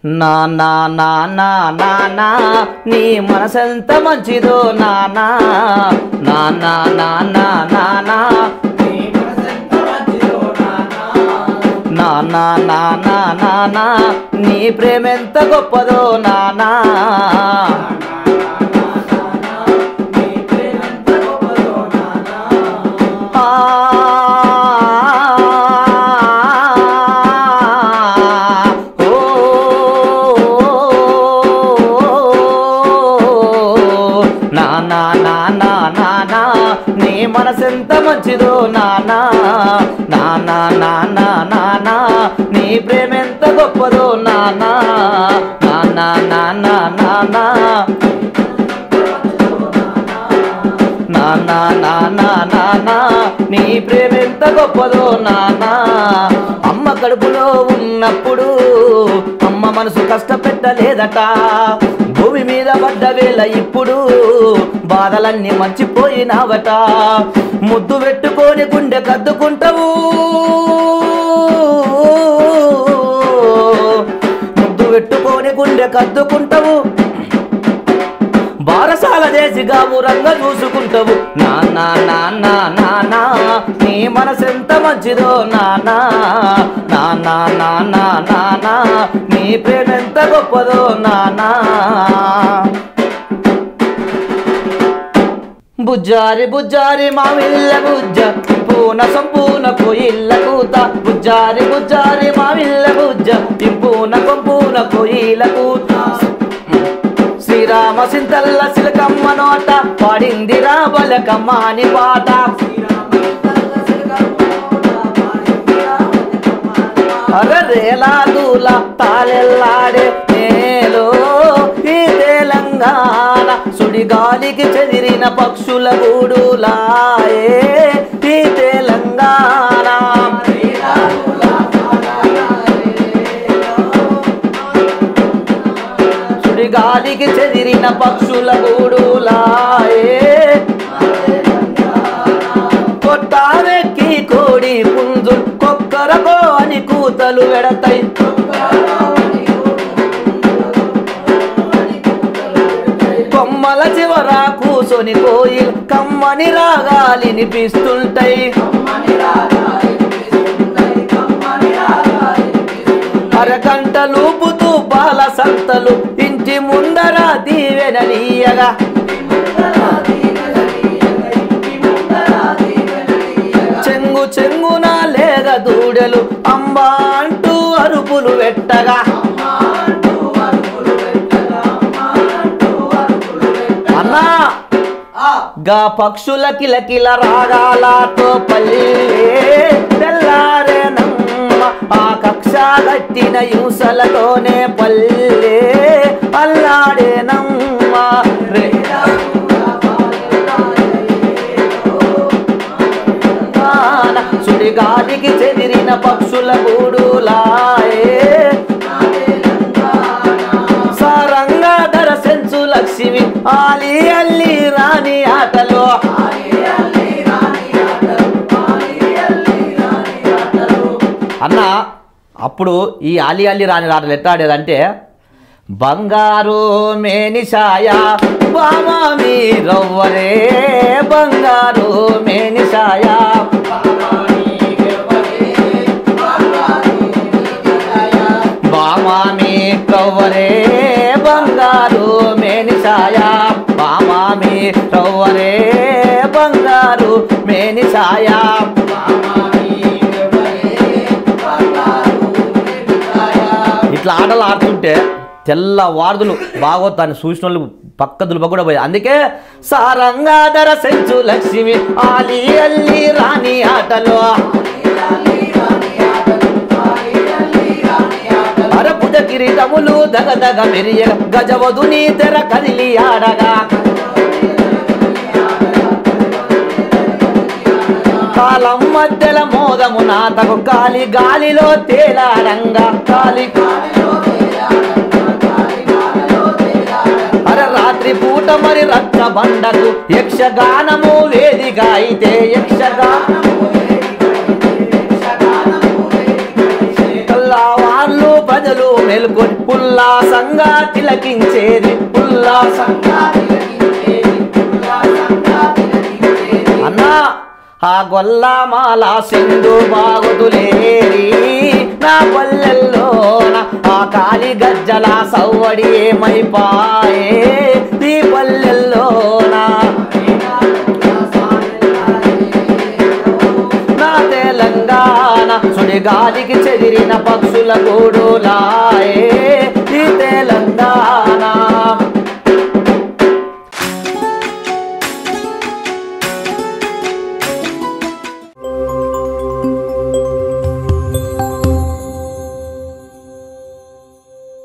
నానా నానా నానా నీ మనసెంత మంచిదో నానా నానా నానా నానా నానా నానా నానా నీ ప్రేమ ఎంత గొప్పదో నానా ఆ, ఓ, నానా నానా నానా నీ మనసెంత మంచిదో నానా నానా నానా నానా నీ ప్రేమ ఎంత గొప్పదో నానా నానా నానా నానా నానా నానా నానా నీ ప్రేమ ఎంత గొప్పదో నానా అమ్మ కడుపులో ఉన్నప్పుడు అమ్మ మనసు కష్టపెట్టలేదట భూమి మీద పడ్డ వేళ ఇప్పుడు బాధలన్నీ మర్చిపోయినావట ముద్దు పెట్టుకొని గుండె కద్దుకుంటావు ముద్దు పెట్టుకొని గుండె కద్దుకుంటావు బారసాల చేసి గాబురంగా చూసుకుంటావు నానా నానా నానా నీ మనసెంత మంచిదో నానా నానా నానా నానా నీ ప్రేమ ఎంత గొప్పదో నానా బుజ్జారి బుజ్జారి మావిల్ల బుజ్జ పూన సంపూన కోయిల్ల కూత బుజ్జారి బుజ్జారి మావిల్ల బుజ్జ ఇంపూన కొంపూన కోయిల కూత శ్రీరామ సింతల్ల సిలకమ్మ నోట పాడింది రాబలకమ్మ అని పాట అరరేలా దూల తాళెల్లాడే నేలో ఈ తెలంగాణ సుడిగాలికి చెదిరిన పక్షుల గూడులాయే ఈ తెలంగాణ సుడిగాలికి చెదిరిన పక్షుల గూడులాయే కొట్టారెక్కి కోడి పుంజు కొక్కరకో అని కూతలు వెడతాయి కొమ్మల చివర కూసొని కోయి కమ్మని రాగాలినిపిస్తుంటాయి అరగంట లూపుతూ పాల సంతలు ఇంటి ముందర దీవెననీయగా చెంగు చెంగున లేగ దూడలు అంబా అంటూ అరుపులు పెట్టగా అన్నా గా పక్షుల కిలకిల రాగాలతో పల్లె తెల్లారేనమ్మ ఆ కక్ష గట్టిన యూసలతోనే పల్లె అల్లాడేనమ్మ రే వాన సుడిగాలికి చెదిరిన పక్షుల గూడులాయే సారంగా ధర సెంచు లక్ష్మి ఆలి అల్లి రాని ఆటలో అన్న అప్పుడు ఈ ఆలి అల్లి రాని ఆటలు ఎట్లా ఆడేదంటే బంగారు మేనిషాయ బామా మీ రవ్వరే బంగారు మేనిషాయ బామా మీ రవ్వరే బంగారు మేనిషాయ బామా మీ రవ్వరే బంగారు మేనిషాయ ఇట్లా ఆటలు ఆడుతుంటే తెల్ల వార్దులు భాగవతాన్ని చూసిన వాళ్ళు పక్క దులుప కూడా పోయి అందుకే సారంగాధర సెంచు లక్ష్మి ఆలి అల్లి రాణి ఆటలో అరపుజ కిరీటములు దగ దగ మెరియ గజవధుని తెర కదిలి ఆడగా కాలం మధ్యల మోదము నాతకు గాలి గాలిలో తేలాడంగా గాలి అర రాత్రి పూట మరి రక్త బండకు యక్షగానము వేదిక అయితే యక్షగానము తెల్లవార్లు ప్రజలు మేలుకొని ఉల్లాసంగా తిలకించేది ఉల్లాసంగా అన్నా ఆ గొల్లమాల సింధు బాగుతులేరి నా పల్లెల్లోన ఆ కాలి గజ్జల సవ్వడి ఏమైపాయే ఈ పల్లెల్లోన నా తెలంగాణ సుడిగాలికి చెదిరిన పక్షుల గూడులాయే